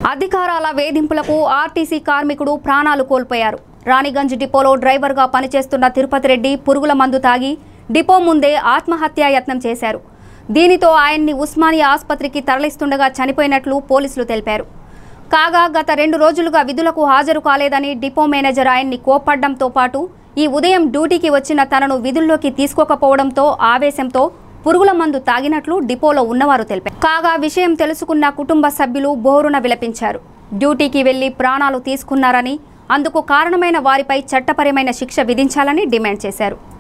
అధికారాల వేధింపులకు ఆర్టీసీ కార్మికుడు ప్రాణాలు కోల్పోయారు రాణిగంజ్ డిపోలో డ్రైవర్గా పనిచేస్తున్న తిరుపతి రెడ్డి పురుగుల మందు తాగి డిపో ముందే ఆత్మహత్యా యత్నం చేశారు దీనితో ఆయన్ని ఉస్మానియా ఆసుపత్రికి తరలిస్తుండగా చనిపోయినట్లు పోలీసులు తెలిపారు కాగా గత రెండు రోజులుగా విధులకు హాజరు కాలేదని డిపో మేనేజర్ ఆయన్ని కోప్పడ్డంతో పాటు ఈ ఉదయం డ్యూటీకి వచ్చిన తనను విధుల్లోకి తీసుకోకపోవడంతో ఆవేశంతో పురుగుల మందు తాగినట్లు డిపోలో ఉన్నవారు తెలిపారు కాగా విషయం తెలుసుకున్న కుటుంబ సభ్యులు బోరున విలపించారు డ్యూటీకి వెళ్లి ప్రాణాలు తీసుకున్నారని అందుకు కారణమైన వారిపై చట్టపరమైన శిక్ష విధించాలని డిమాండ్ చేశారు